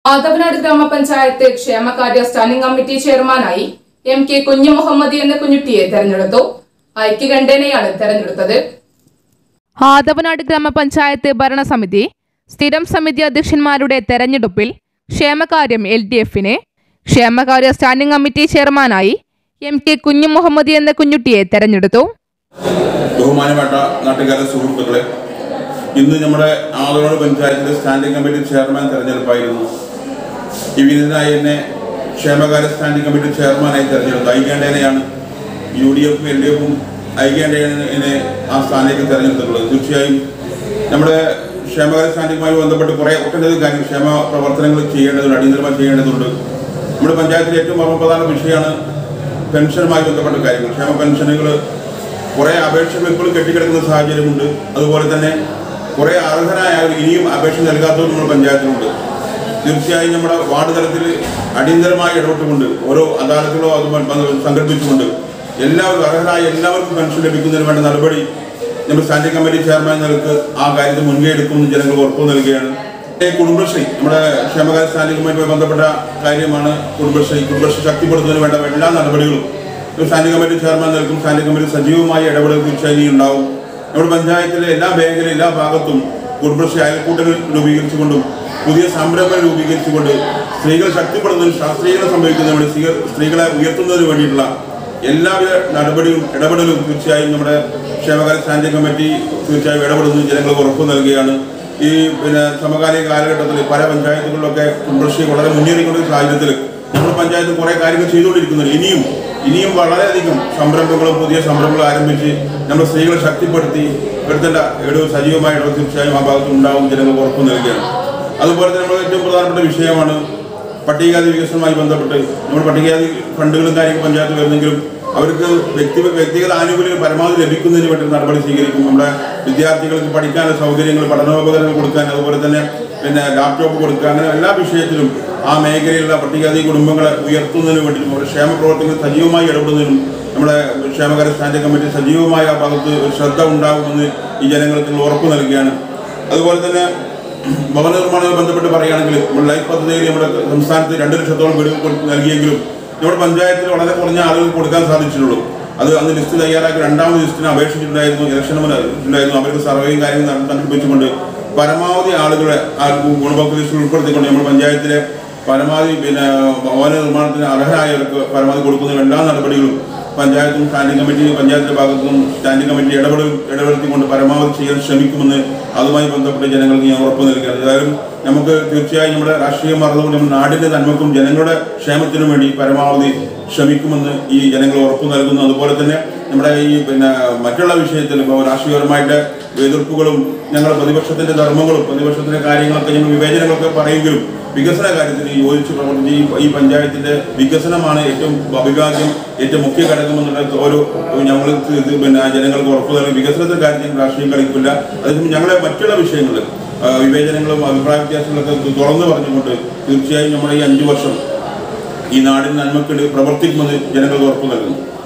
ആദവനാട് ഗ്രാമപഞ്ചായത്ത് ക്ഷേമകാര്യ standing committee ചെയർമാനായി എം കെ കുഞ്ഞു മുഹമ്മദ് എന്ന കുഞ്ഞുട്ടിയെ തെരഞ്ഞെടുത്തു ഐക്യകണ്ഠേനയാണ് തെരഞ്ഞെടുത്തത് ആദവനാട് ഗ്രാമപഞ്ചായത്ത് ഭരണസമിതി സ്ഥിരം സമിതി അധ്യക്ഷന്മാരുടെ തെരഞ്ഞെടുപ്പിൽ ക്ഷേമകാര്യം എൽ ഡി എഫിന് ക്ഷേമകാര്യ സ്റ്റാൻഡിംഗ് കമ്മിറ്റി ചെയർമാനായി എം കെ കുഞ്ഞു മുഹമ്മദ് എന്ന കുഞ്ഞുട്ടിയെ തെരഞ്ഞെടുത്തു ബഹുമാനപ്പെട്ട നാട്ടുകാരെ സുഹൃത്തുക്കളെ ഇന്ന് നമ്മുടെ ആദോട് പഞ്ചായത്തിലെ സ്റ്റാൻഡിംഗ് കമ്മിറ്റി ചെയർമാൻ തെരഞ്ഞെടുപ്പായിരുന്നു ഈ വിരുദ്ധനായി എന്നെ ക്ഷേമകാര്യ സ്റ്റാൻഡിംഗ് കമ്മിറ്റി ചെയർമാനായി തെരഞ്ഞെടുത്തു ഐക്യാണ്ടേനെയാണ് യു ഡി എഫും എൽ ഡി എഫും ഐക്യാണ്ടേനെ ആ സ്ഥാനത്തേക്ക് തെരഞ്ഞെടുത്തിട്ടുള്ളത് തീർച്ചയായും നമ്മുടെ ക്ഷേമകാര്യ സ്റ്റാൻഡിങ്ങുമായി ബന്ധപ്പെട്ട് കുറേ ഒട്ടനവധി കാര്യങ്ങൾ ക്ഷേമ പ്രവർത്തനങ്ങൾ ചെയ്യേണ്ടതുണ്ട് അടിയന്തരമായി ചെയ്യേണ്ടതുണ്ട് നമ്മുടെ പഞ്ചായത്തിലെ ഏറ്റവും മർമ്മപ്രധാന വിഷയമാണ് പെൻഷനുമായി ബന്ധപ്പെട്ട കാര്യങ്ങൾ ക്ഷേമ പെൻഷനുകൾ കുറേ അപേക്ഷകൾ ഇപ്പോഴും കെട്ടിക്കിടക്കുന്ന സാഹചര്യമുണ്ട് അതുപോലെ തന്നെ കുറേ അർഹരായ ആളുകൾ ഇനിയും അപേക്ഷ നൽകാത്തവർ നമ്മുടെ പഞ്ചായത്തിലുണ്ട് തീർച്ചയായും നമ്മുടെ വാർഡ് തലത്തിൽ അടിയന്തരമായി ഇടപെട്ടുകൊണ്ട് ഓരോ അദാലത്തുകളോ അതുപോലെ ബന്ധ- സംഘടിപ്പിച്ചുകൊണ്ട് എല്ലാവരും അർഹരായ എല്ലാവർക്കും പെൻഷൻ ലഭിക്കുന്നതിന് വേണ്ട നടപടി നമ്മുടെ സ്റ്റാൻഡിംഗ് കമ്മിറ്റി ചെയർമാൻ നിലക്ക് ആ കാര്യത്തിൽ മുൻകൈ എടുക്കുമെന്ന് ജനങ്ങൾ ഉറപ്പു നൽകുകയാണ് ഈ കുടുംബശ്രീ നമ്മുടെ ക്ഷേമകാര്യ സ്റ്റാൻഡിംഗ് കമ്മിറ്റിയുമായി ബന്ധപ്പെട്ട കാര്യമാണ് കുടുംബശ്രീ കുടുംബശ്രീ ശക്തിപ്പെടുത്തുന്നതിന് വേണ്ട എല്ലാ നടപടികളും ഒരു സ്റ്റാൻഡിംഗ് കമ്മിറ്റി ചെയർമാൻ നൽകും സ്റ്റാൻഡിംഗ് കമ്മിറ്റി സജീവമായ ഇടപെടൽ തീർച്ചയായും ഉണ്ടാവും നമ്മുടെ പഞ്ചായത്തിലെ എല്ലാ മേഖലയിലും എല്ലാ ഭാഗത്തും കുടുംബശ്രീ അയൽക്കൂട്ടങ്ങൾ രൂപീകരിച്ചുകൊണ്ടും പുതിയ സംരംഭം രൂപീകരിച്ചുകൊണ്ട് സ്ത്രീകൾ ശക്തിപ്പെടുന്നതിനും ശാസ്ത്രീയത സംഭവിക്കുന്നതിന് വേണ്ടി സ്ത്രീകൾ സ്ത്രീകളെ ഉയർത്തുന്നതിന് വേണ്ടിയിട്ടുള്ള എല്ലാവിധ നടപടിയും ഇടപെടലും തീർച്ചയായും നമ്മുടെ ക്ഷേമകാര്യ സ്റ്റാൻഡിംഗ് കമ്മിറ്റി തീർച്ചയായും ഇടപെടുന്നു ജനങ്ങൾക്ക് ഉറപ്പ് നൽകുകയാണ് ഈ പിന്നെ സമകാലിക കാലഘട്ടത്തിൽ പല പഞ്ചായത്തുകളിലൊക്കെ കുടുംബശ്രീ വളരെ മുന്നേറിക്കൊണ്ടിരിക്കുന്ന സാഹചര്യത്തിൽ നമ്മുടെ പഞ്ചായത്ത് കുറേ കാര്യങ്ങൾ ചെയ്തുകൊണ്ടിരിക്കുന്നുണ്ട് ഇനിയും ഇനിയും വളരെയധികം സംരംഭങ്ങളും പുതിയ സംരംഭങ്ങളും ആരംഭിച്ച് നമ്മുടെ സ്ത്രീകളെ ശക്തിപ്പെടുത്തി എടുത്തേണ്ട ഒരു സജീവമായ ഇടപെടൽ തീർച്ചയായും ആ ഭാഗത്ത് ഉണ്ടാവും ജനങ്ങൾക്ക് ഉറപ്പ് നൽകുകയാണ് അതുപോലെ തന്നെ നമ്മുടെ ഏറ്റവും പ്രധാനപ്പെട്ട വിഷയമാണ് പട്ടികജാതി വികസനവുമായി ബന്ധപ്പെട്ട് നമ്മൾ പട്ടികജാതി ഫണ്ടുകളും കാര്യങ്ങളും പഞ്ചായത്ത് വരുന്നെങ്കിലും അവർക്ക് വ്യക്തി വ്യക്തിഗത ആനുകൂല്യങ്ങൾ പരമാവധി ലഭിക്കുന്നതിന് വേണ്ടി നടപടി സ്വീകരിക്കും നമ്മുടെ വിദ്യാർത്ഥികൾക്ക് പഠിക്കാനുള്ള സൗകര്യങ്ങൾ പഠനോപകരണങ്ങൾ കൊടുക്കാൻ അതുപോലെ തന്നെ പിന്നെ ലാപ്ടോപ്പ് കൊടുക്കുക അങ്ങനെ എല്ലാ വിഷയത്തിലും ആ മേഖലയിലുള്ള പട്ടികജാതി കുടുംബങ്ങളെ ഉയർത്തുന്നതിന് വേണ്ടിയിട്ടും അവരുടെ ക്ഷേമ പ്രവർത്തനങ്ങൾ സജീവമായി ഇടപെടുന്നതിനും നമ്മുടെ ക്ഷേമകാര്യ സ്റ്റാൻഡിംഗ് കമ്മിറ്റി സജീവമായ ആ ഭാഗത്ത് ഒരു ശ്രദ്ധ ഉണ്ടാകുമെന്ന് ഈ ജനങ്ങൾക്ക് നിങ്ങൾ ഉറപ്പ് നൽകുകയാണ് അതുപോലെ തന്നെ ഭവന നിർമ്മാണവുമായി ബന്ധപ്പെട്ട് പറയുകയാണെങ്കിൽ നമ്മുടെ ലൈഫ് പദ്ധതിയിൽ നമ്മുടെ സംസ്ഥാനത്ത് രണ്ട് ലക്ഷത്തോളം വീട് കൊടു- നൽകിയെങ്കിലും നമ്മുടെ പഞ്ചായത്തിൽ വളരെ കുറഞ്ഞ ആളുകൾ കൊടുക്കാൻ സാധിച്ചിട്ടുള്ളൂ അത് അന്ന് ലിസ്റ്റ് തയ്യാറാക്കി രണ്ടാമത് ലിസ്റ്റിന് അപേക്ഷിച്ചിട്ടുണ്ടായിരുന്നു ഇലക്ഷൻ ഉണ്ടായിരുന്നു അവർക്ക് സർവേയും കാര്യങ്ങളും നട- സംഘടിപ്പിച്ചുകൊണ്ട് പരമാവധി ആളുകളെ ആ ഗുണഭോക്തൃ ലിസ്റ്റിൽ ഉൾപ്പെടുത്തിക്കൊണ്ട് നമ്മുടെ പഞ്ചായത്തിലെ പരമാവധി പിന്നെ ഭവന നിർമ്മാണത്തിന് അർഹരായവർക്ക് പരമാവധി കൊടുക്കുന്ന എല്ലാ നടപടികളും പഞ്ചായത്തും സ്റ്റാൻഡിംഗ് കമ്മിറ്റി പഞ്ചായത്തിന്റെ ഭാഗത്തും സ്റ്റാൻഡിംഗ് കമ്മിറ്റി ഇടപെടൽ ഇടപെടുത്തിക്കൊണ്ട് പരമാവധി ചെയ്യാൻ ശ്രമിക്കുമെന്ന് അതുമായി ബന്ധപ്പെട്ട് ജനങ്ങൾക്ക് ഞാൻ ഉറപ്പ് നൽകുകയാണ് ഏതായാലും നമുക്ക് തീർച്ചയായും നമ്മുടെ രാഷ്ട്രീയം മറന്നുകൊണ്ട് നമ്മുടെ നാടിന്റെ നന്മക്കും ജനങ്ങളുടെ ക്ഷേമത്തിനും വേണ്ടി പരമാവധി ശ്രമിക്കുമെന്ന് ഈ ജനങ്ങൾ ഉറപ്പ് നൽകുന്നു അതുപോലെ തന്നെ നമ്മുടെ ഈ പിന്നെ മറ്റുള്ള വിഷയത്തിൽ ഇപ്പോൾ രാഷ്ട്രീയപരമായിട്ട് എതിർപ്പുകളും ഞങ്ങളുടെ പ്രതിപക്ഷത്തിന്റെ ധർമ്മങ്ങളും പ്രതിപക്ഷത്തിന്റെ കാര്യങ്ങളൊക്കെ ഞങ്ങൾ വിവേചനങ്ങളൊക്കെ പറയുമെങ്കിലും വികസന കാര്യത്തിന് യോജിച്ച് പ്രവർത്തിച്ച് ഈ ഈ പഞ്ചായത്തിന്റെ വികസനമാണ് ഏറ്റവും അഭിവാദ്യം ഏറ്റവും മുഖ്യ ഘടകമെന്നുള്ള ഒരു ഞങ്ങൾ ഇത് പിന്നെ ജനങ്ങൾക്ക് ഉറപ്പ് നൽകി വികസനത്തിന്റെ കാര്യത്തിൽ ഞങ്ങൾ രാഷ്ട്രീയം കളിക്കില്ല അതേസമയം ഞങ്ങളെ മറ്റുള്ള വിഷയങ്ങളിൽ ആ, വിവേചനങ്ങളും അഭിപ്രായ വ്യത്യാസങ്ങളൊക്കെ തുറന്നു പറഞ്ഞുകൊണ്ട് തീർച്ചയായും നമ്മുടെ ഈ അഞ്ചു വർഷം ഈ നാടിന് നന്മക്ക് വേണ്ടി പ്രവർത്തിക്കുമെന്ന് ജനങ്ങൾക്ക് ഉറപ്പ് നൽകുന്നു